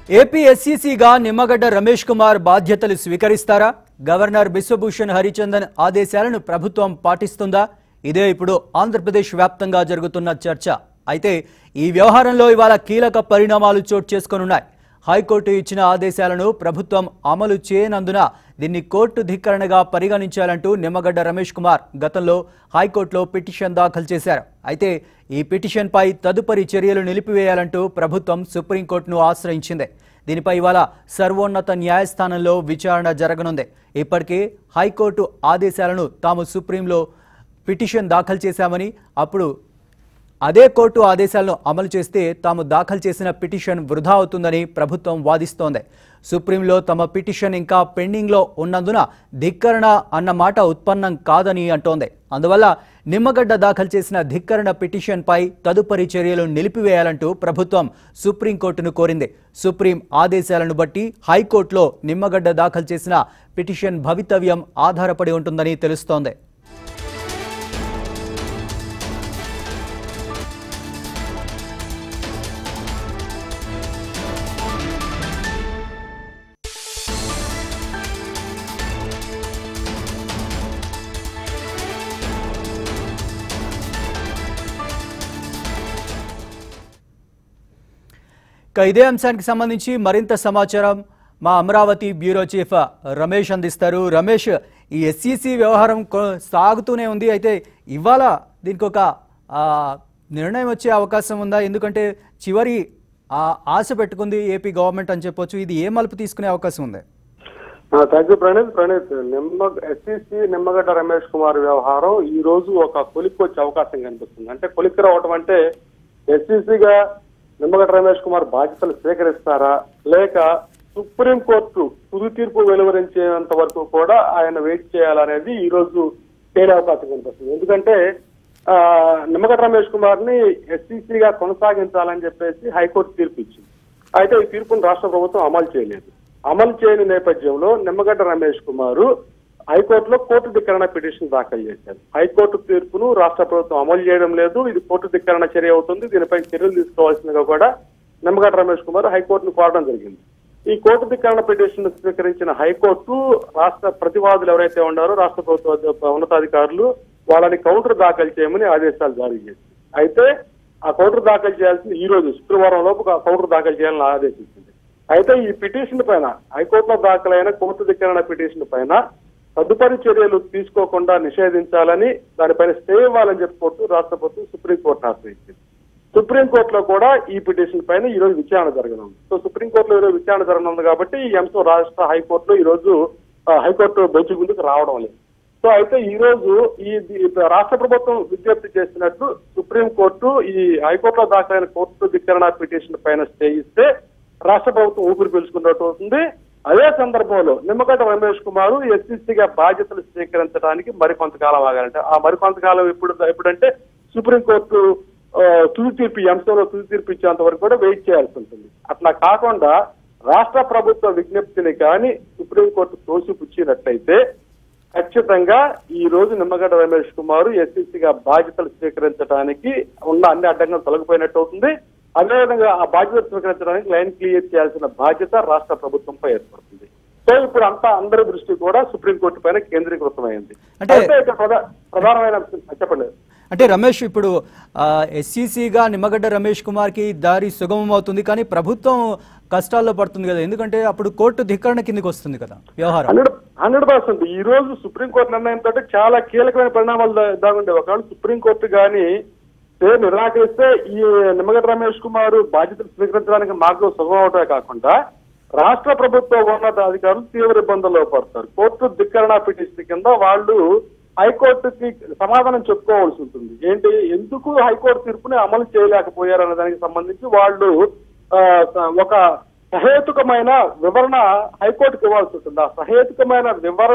AP ఎస్సీసీగా నిమ్మగడ్డ రమేష్ కుమార్ బాధ్యతలు స్వీకరిస్తారా గవర్నర్ బిశ్వభూషణ్ హరిచందన్ ఆదేశాలను ప్రభుత్వం పాటిస్తుందా ఇదే ఇప్పుడు ఆంధ్రప్రదేశ్ వ్యాప్తంగా జరుగుతున్న చర్చ అయితే ఈ వ్యవహారంలో ఇవాళ కీలక పరిణామాలు చోటు చేసుకొనున్నాయి హైకోర్టు ఇచ్చిన ఆదేశాలను ప్రభుత్వం అమలు చేయనందున దీన్ని కోర్టు ధిక్కరణగా పరిగణించాలంటూ నిమ్మగడ్డ రమేష్ కుమార్ గతంలో హైకోర్టులో పిటిషన్ దాఖలు చేశారు అయితే ఈ పిటిషన్పై తదుపరి చర్యలు నిలిపివేయాలంటూ ప్రభుత్వం సుప్రీంకోర్టును ఆశ్రయించింది దీనిపై ఇవాళ సర్వోన్నత న్యాయస్థానంలో విచారణ జరగనుంది ఇప్పటికే హైకోర్టు ఆదేశాలను తాము సుప్రీంలో పిటిషన్ దాఖలు చేశామని అప్పుడు అదే కోర్టు ఆదేశాలను అమలు చేస్తే తాము దాఖలు చేసిన పిటిషన్ వృధా అవుతుందని ప్రభుత్వం వాదిస్తోంది సుప్రీంలో తమ పిటిషన్ ఇంకా పెండింగ్లో ఉన్నందున ధిక్కరణ అన్న మాట ఉత్పన్నం కాదని అంటోంది అందువల్ల నిమ్మగడ్డ దాఖలు చేసిన ధిక్కరణ పిటిషన్పై తదుపరి చర్యలు నిలిపివేయాలంటూ ప్రభుత్వం సుప్రీంకోర్టును కోరింది సుప్రీం ఆదేశాలను బట్టి హైకోర్టులో నిమ్మగడ్డ దాఖలు చేసిన పిటిషన్ భవితవ్యం ఆధారపడి ఉంటుందని తెలుస్తోంది ఇక ఇదే అంశానికి సంబంధించి మరింత సమాచారం మా అమరావతి బ్యూరో చీఫ్ రమేష్ అందిస్తారు రమేష్ ఈ ఎస్సీసీ వ్యవహారం కొ- సాగుతూనే ఉంది అయితే ఇవాళ దీనికి ఒక ఆ, నిర్ణయం వచ్చే అవకాశం ఉందా ఎందుకంటే చివరి ఆ, ఆశ పెట్టుకుంది ఏపీ గవర్నమెంట్ అని చెప్పొచ్చు ఇది ఏ మలుపు తీసుకునే అవకాశం ఉంది థ్యాంక్ యూ ప్రణీత్ ప్రణీత్ నిమ్మ ఎస్సీసీ నిమ్మగడ్డ రమేష్ కుమార్ వ్యవహారం ఈ రోజు ఒక కొలిక్కి వచ్చే అవకాశం కనిపిస్తుంది అంటే కొలిక్కి రావటం అంటే ఎస్సీసీగా నిమ్మగడ్డ రమేష్ కుమార్ బాధ్యతలు స్వీకరిస్తారా లేక సుప్రీం కోర్టు తుది తీర్పు వెలువరించేంత వరకు కూడా ఆయన వెయిట్ చేయాలనేది ఈ రోజు తేలే అవకాశం కనిపిస్తుంది ఎందుకంటే ఆ, నిమ్మగడ్డ రమేష్ కుమార్ ని ఎస్సీసీగా కొనసాగించాలని చెప్పేసి హైకోర్టు తీర్పు ఇచ్చింది అయితే ఈ తీర్పును రాష్ట్ర ప్రభుత్వం అమలు చేయలేదు అమలు చేయని నేపథ్యంలో నిమ్మగడ్డ రమేష్ కుమార్ హైకోర్టులో కోర్టు ధిక్కరణ పిటిషన్ దాఖలు చేశారు హైకోర్టు తీర్పును రాష్ట్ర ప్రభుత్వం అమలు చేయడం లేదు ఇది కోర్టు ధిక్కరణ చర్య అవుతుంది దీనిపై చర్యలు తీసుకోవాల్సిందిగా కూడా నిమ్మగడ్డ రమేష్ కుమార్ హైకోర్టును కోరడం జరిగింది ఈ కోర్టు ధిక్కరణ పిటిషన్ స్వీకరించిన హైకోర్టు రాష్ట్ర ప్రతివాదులు ఎవరైతే ఉన్నారో రాష్ట్ర ప్రభుత్వ ఉన్నతాధికారులు వాళ్ళని కౌంటర్ దాఖలు చేయమని ఆదేశాలు జారీ చేసింది అయితే ఆ కౌంటర్ దాఖలు చేయాల్సింది ఈ రోజు శుక్రవారం లోపు ఆ కౌంటర్ దాఖలు చేయాలని ఆదేశించింది అయితే ఈ పిటిషన్ పైన హైకోర్టులో దాఖలైన కోర్టు ధిక్కరణ పిటిషన్ పైన తదుపరి చర్యలు తీసుకోకుండా నిషేధించాలని దానిపైన స్టే ఇవ్వాలని చెప్పి కోర్టు రాష్ట్ర ప్రభుత్వం సుప్రీంకోర్టును ఆశ్రయించింది సుప్రీంకోర్టులో కూడా ఈ పిటిషన్ పైన ఈ రోజు విచారణ జరగనుంది సో సుప్రీంకోర్టులో ఈరోజు విచారణ జరగనుంది కాబట్టి ఈ అంశం రాష్ట్ర హైకోర్టులో ఈ రోజు ఆ, హైకోర్టు బెంచ్ ముందుకు రావడం లేదు సో అయితే ఈ రోజు ఈ ఈ రాష్ట్ర ప్రభుత్వం విజ్ఞప్తి చేసినట్టు సుప్రీంకోర్టు ఈ హైకోర్టులో దాఖలైన కోర్టు ధిక్కరణ పిటిషన్ పైన స్టే ఇస్తే రాష్ట్ర ప్రభుత్వం ఊపిరి పీల్చుకున్నట్టు అవుతుంది అదే సందర్భంలో నిమ్మగడ్డ రమేష్ కుమార్ ఎస్సీసీగా బాధ్యతలు స్వీకరించడానికి మరికొంతకాలం ఆగాలంటే ఆ మరికొంతకాలం ఎప్పుడు ఎప్పుడంటే సుప్రీంకోర్టు ఆ, తుది తీర్పు ఈ అంశంలో తుది తీర్పు ఇచ్చేంత వరకు కూడా వెయిట్ చేయాల్సి ఉంటుంది అట్లా కాకుండా రాష్ట్ర ప్రభుత్వ విజ్ఞప్తిని కానీ సుప్రీంకోర్టు తోసిపుచ్చినట్లయితే ఖచ్చితంగా ఈ రోజు నిమ్మగడ్డ రమేష్ కుమార్ ఎస్సీసీగా బాధ్యతలు స్వీకరించడానికి ఉన్న అన్ని అడ్డంకులు తొలగిపోయినట్టు అవుతుంది అదేవిధంగా ఆ బాధ్యతలు స్వీకరించడానికి లైన్ క్లియర్ చేయాల్సిన బాధ్యత రాష్ట్ర ప్రభుత్వంపై ఏర్పడుతుంది సో ఇప్పుడు అంతా అందరి దృష్టి కూడా సుప్రీంకోర్టు పైన కేంద్రీకృతమైంది అంటే- అయితే ఇక్కడ ప్రధా- ప్రధానమైన అంశం చెప్పండి అంటే రమేష్ ఇప్పుడు ఎస్సీసీగా నిమ్మగడ్డ రమేష్ కుమార్కి దారి సుగమం అవుతుంది కానీ ప్రభుత్వం కష్టాల్లో పడుతుంది కదా ఎందుకంటే అప్పుడు కోర్టు ధిక్కరణ కిందకి వస్తుంది కదా వ్యవహారం హండ్రెడ్ హండ్రెడ్ పర్సెంట్ ఈ రోజు సుప్రీంకోర్టు నిర్ణయంతో చాలా కీలకమైన పరిణామాలు దా- దాగుండే ఒకవేళ సుప్రీంకోర్టు కానీ పేరు నిరాకరిస్తే ఈ నిమ్మగడ్డ రమేష్ కుమార్ బాధ్యతలు స్వీకరించడానికి మార్గం సుగమం అవటమే కాకుండా రాష్ట్ర ప్రభుత్వ ఉన్నతాధికారులు తీవ్ర ఇబ్బందుల్లో పడతారు కోర్టు ధిక్కరణ పిటిషన్ కింద వాళ్ళు హైకోర్టుకి సమాధానం చెప్పుకోవాల్సి ఉంటుంది ఏంటి ఎందుకు హైకోర్టు తీర్పుని అమలు చేయలేకపోయారు అనే దానికి సంబంధించి వాళ్ళు ఆ, ఒక సహేతుకమైన వివరణ హైకోర్టుకి ఇవ్వాల్సి ఉంటుంది ఆ సహేతుకమైన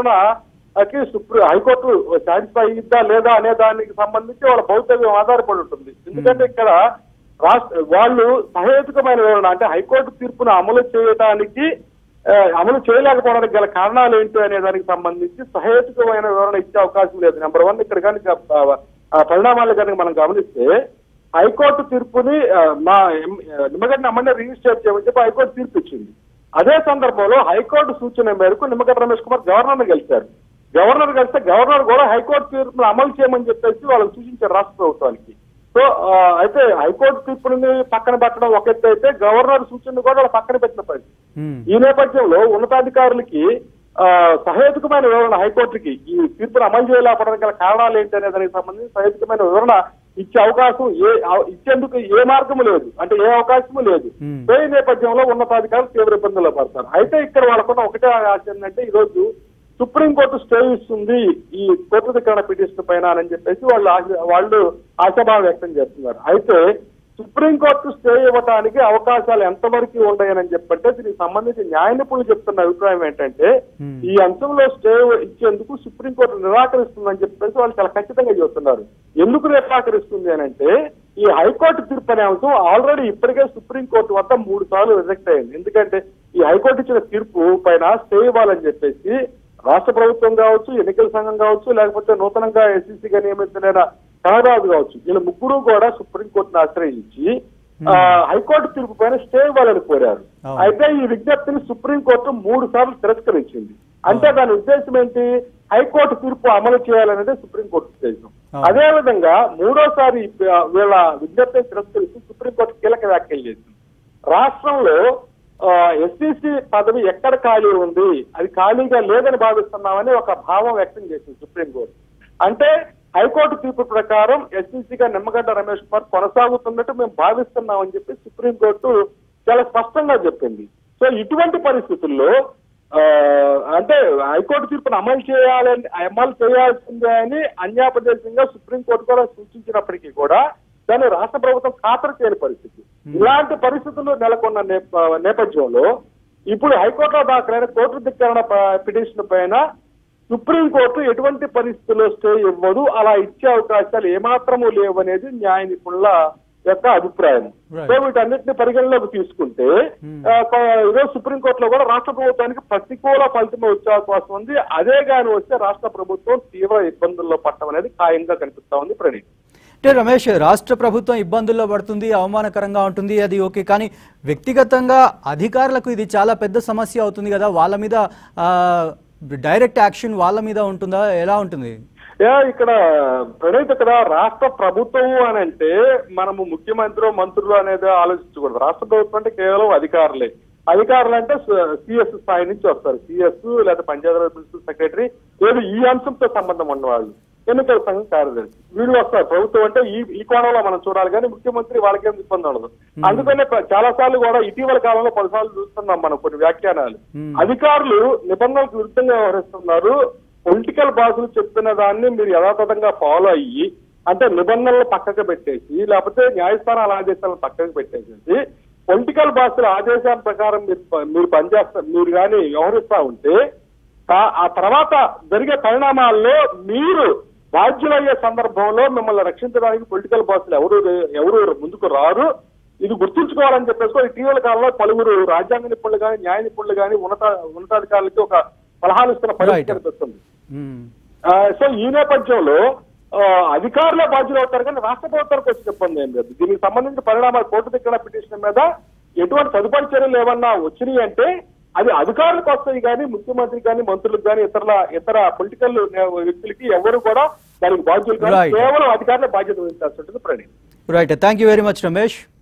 వివరణకి సుప్రీం హైకోర్టు సాటిస్ఫై అయ్యిద్దా లేదా అనే దానికి సంబంధించి వాళ్ళ భౌతికం ఆధారపడి ఉంటుంది ఎందుకంటే ఇక్కడ రాష్ట్ర వాళ్ళు సహేతుకమైన వివరణ అంటే హైకోర్టు తీర్పును అమలు చేయడానికి ఆ, అమలు చేయలేకపోవడానికి గల కారణాలు ఏంటి అనే దానికి సంబంధించి సహేతుకమైన వివరణ ఇచ్చే అవకాశం లేదు నెంబర్ వన్ ఇక్కడ కనుక ఆ, ఆ పరిణామాలు కనుక మనం గమనిస్తే హైకోర్టు తీర్పుని ఆ, మా ఎం- ఆ, నిమ్మగడ్డ అమ్మని రిజిస్టర్ చేయమని చెప్పి హైకోర్టు తీర్పు ఇచ్చింది అదే సందర్భంలో హైకోర్టు సూచన మేరకు నిమ్మగడ్డ రమేష్ కుమార్ గవర్నర్ గెలిచారు గవర్నర్ కలిస్తే గవర్నర్ కూడా హైకోర్టు తీర్పును అమలు చేయమని చెప్పేసి వాళ్ళకి సూచించారు రాష్ట్ర ప్రభుత్వానికి సో ఆ, అయితే హైకోర్టు తీర్పుని పక్కన పెట్టడం ఒక ఎత్తు అయితే గవర్నర్ సూచనను కూడా వాళ్ళు పక్కన పెట్టిన పరిస్థితి ఉమ్, ఈ నేపథ్యంలో ఉన్నతాధికారులకి ఆ, సహేతుకమైన వివరణ హైకోర్టుకి ఈ తీర్పును అమలు చేయలేకపోవడానికి గల కారణాలు ఏంటి అనే దానికి సంబంధించి సహేతుకమైన వివరణ ఇచ్చే అవకాశం ఏ ఆ- ఇచ్చేందుకు ఏ మార్గము లేదు అంటే ఏ అవకాశము లేదు Hmm. సో ఈ నేపథ్యంలో ఉన్నతాధికారులు తీవ్ర ఇబ్బందుల్లో పడతారు అయితే ఇక్కడ వాళ్ళకున్న ఒకటే ఆశ ఏంటంటే ఈ రోజు సుప్రీంకోర్టు స్టే ఇస్తుంది ఈ కోర్టు ధిక్కరణ పిటిషన్ పైన అని చెప్పేసి వాళ్ళు ఆశ- వాళ్ళు ఆశాభావం వ్యక్తం చేస్తున్నారు అయితే సుప్రీంకోర్టు స్టే ఇవ్వడానికి అవకాశాలు ఎంతవరకు ఉన్నాయని చెప్పంటే దీనికి సంబంధించి న్యాయ నిపుణులు చెప్తున్న అభిప్రాయం ఏంటంటే Hmm. ఈ అంశంలో స్టే ఇచ్చేందుకు సుప్రీంకోర్టు నిరాకరిస్తుందని చెప్పేసి వాళ్ళు చాలా ఖచ్చితంగా చెబుతున్నారు ఎందుకు నిరాకరిస్తుంది అని అంటే ఈ హైకోర్టు తీర్పు అనే అంశం ఆల్రెడీ ఇప్పటికే సుప్రీంకోర్టు వద్ద మూడు సార్లు రిజెక్ట్ అయింది ఎందుకంటే ఈ హైకోర్టు ఇచ్చిన తీర్పు పైన స్టే ఇవ్వాలని చెప్పేసి రాష్ట్ర ప్రభుత్వం కావచ్చు ఎన్నికల సంఘం కావచ్చు లేకపోతే నూతనంగా ఎస్సీసీగా నియమితులైన కనరాజు కావచ్చు వీళ్ళ ముగ్గురు కూడా సుప్రీంకోర్టును ఆశ్రయించి ఆ, హైకోర్టు తీర్పు పైన స్టే ఇవ్వాలని కోరారు అవును. అయితే ఈ విజ్ఞప్తిని సుప్రీంకోర్టు మూడు సార్లు తిరస్కరించింది అంటే దాని ఉద్దేశం ఏంటి హైకోర్టు తీర్పు అమలు చేయాలనేది సుప్రీంకోర్టు ఉద్దేశం అవును. అదే విధంగా మూడోసారి ఆ, వీళ్ళ విజ్ఞప్తిని తిరస్కరిస్తూ సుప్రీంకోర్టు కీలక వ్యాఖ్యలు చేసింది రాష్ట్రంలో ఎస్సీసీ పదవి ఎక్కడ ఖాళీ ఉంది అది ఖాళీగా లేదని భావిస్తున్నామని ఒక భావం వ్యక్తం చేసింది సుప్రీంకోర్టు అంటే హైకోర్టు తీర్పు ప్రకారం ఎస్సీసీగా నిమ్మగడ్డ రమేష్ కుమార్ కొనసాగుతున్నట్టు మేము భావిస్తున్నామని చెప్పి సుప్రీంకోర్టు చాలా స్పష్టంగా చెప్పింది సో ఇటువంటి పరిస్థితుల్లో ఆ, అంటే హైకోర్టు తీర్పును అమలు చేయాలని అమలు చేయాల్సిందే అని అన్యాపదేశంగా సుప్రీంకోర్టు కూడా సూచించినప్పటికీ కూడా దాన్ని రాష్ట్ర ప్రభుత్వం ఖాతరు చేయని పరిస్థితి ఇలాంటి పరిస్థితులు నెలకొన్న నేప- నేపథ్యంలో ఇప్పుడు హైకోర్టులో దాఖలైన కోర్టు ధిక్కరణ ప- పిటిషన్ పైన సుప్రీంకోర్టు ఎటువంటి పరిస్థితుల్లో స్టే ఇవ్వదు అలా ఇచ్చే అవకాశాలు ఏమాత్రము లేవు అనేది న్యాయ నిపుణుల యొక్క అభిప్రాయం Right. సో వీటన్నిటిని పరిగణలోకి తీసుకుంటే Hmm. ఆ, కొ- ఈరోజు సుప్రీంకోర్టులో కూడా రాష్ట్ర ప్రభుత్వానికి ప్రతికూల ఫలితం వచ్చే అవకాశం ఉంది అదే గాని వస్తే రాష్ట్ర ప్రభుత్వం తీవ్ర ఇబ్బందుల్లో పట్టడం అనేది ఖాయంగా కనిపిస్తా ఉంది ప్రణీత్ అంటే రమేష్ రాష్ట్ర ప్రభుత్వం ఇబ్బందుల్లో పడుతుంది అవమానకరంగా ఉంటుంది అది ఓకే కానీ వ్యక్తిగతంగా అధికారులకు ఇది చాలా పెద్ద సమస్య అవుతుంది కదా వాళ్ళ మీద ఆ, డైరెక్ట్ యాక్షన్ వాళ్ళ మీద ఉంటుందా ఎలా ఉంటుంది యా ఇక్కడ ప్రణీత్ ఇక్కడ రాష్ట్ర ప్రభుత్వం అని అంటే మనము ముఖ్యమంత్రి మంత్రులు అనేది ఆలోచించకూడదు రాష్ట్ర ప్రభుత్వం అంటే కేవలం అధికారులే అధికారులు అంటే సిఎస్ స్థాయి నుంచి వస్తారు సిఎస్ లేదా పంచాయతీ ప్రిన్సిపల్ సెక్రటరీ లేదు ఈ అంశంతో సంబంధం ఉన్నవాళ్ళు ఎన్నికల సంఘం కార్యదర్శి వీళ్ళు వస్తారు ప్రభుత్వం అంటే ఈ ఈ కోణంలో మనం చూడాలి కానీ ముఖ్యమంత్రి వాళ్ళకేం ఇబ్బంది ఉండదు అందుకనే చాలా సార్లు కూడా ఇటీవల కాలంలో పలుసార్లు చూస్తున్నాం మనం కొన్ని వ్యాఖ్యానాలు Hmm. అధికారులు నిబంధనలకు విరుద్ధంగా వ్యవహరిస్తున్నారు పొలిటికల్ బాసులు చెప్పిన దాన్ని మీరు యథాతథంగా ఫాలో అయ్యి అంటే నిబంధనలు పక్కకు పెట్టేసి లేకపోతే న్యాయస్థానాల ఆదేశాలను పక్కకు పెట్టేసేసి పొలిటికల్ బాసుల ఆదేశాల ప్రకారం మీరు ప- మీరు పనిచేస్తా మీరు కానీ వ్యవహరిస్తా ఉంటే ఆ- ఆ తర్వాత జరిగే పరిణామాల్లో మీరు బాధ్యులయ్యే సందర్భంలో మిమ్మల్ని రక్షించడానికి పొలిటికల్ బాసులు ఎవరు ఎవరు ముందుకు రారు ఇది గుర్తుంచుకోవాలని చెప్పేసి కూడా ఇటీవల కాలంలో పలువురు రాజ్యాంగ నిపుణులు కానీ న్యాయ నిపుణులు కానీ ఉన్నత ఉన్నతాధికారులకి ఒక సలహాలు ఇస్తున్న Right. పరిస్థితి కనిపిస్తుంది మ్మ్. ఆ, సో ఈ నేపథ్యంలో ఆ, అధికారులే బాధ్యులు అవుతారు కానీ రాష్ట్ర ప్రభుత్వానికి వచ్చే ఇబ్బంది ఏం లేదు దీనికి సంబంధించిన పరిణామాలు కోర్టు దగ్గర పిటిషన్ మీద ఎటువంటి తదుపరి చర్యలు ఏమన్నా వచ్చినాయి అంటే అది అధికారులకు వస్తాయి కానీ ముఖ్యమంత్రికి కానీ మంత్రులకు కానీ ఇతర ఇతర పొలిటికల్ వ్యక్తులకి ఎవరు కూడా దానికి బాధ్యులు కానీ Right. కేవలం అధికారులే బాధ్యత వహించాల్సి ఉంటుంది Praneeth right thank you very much Ramesh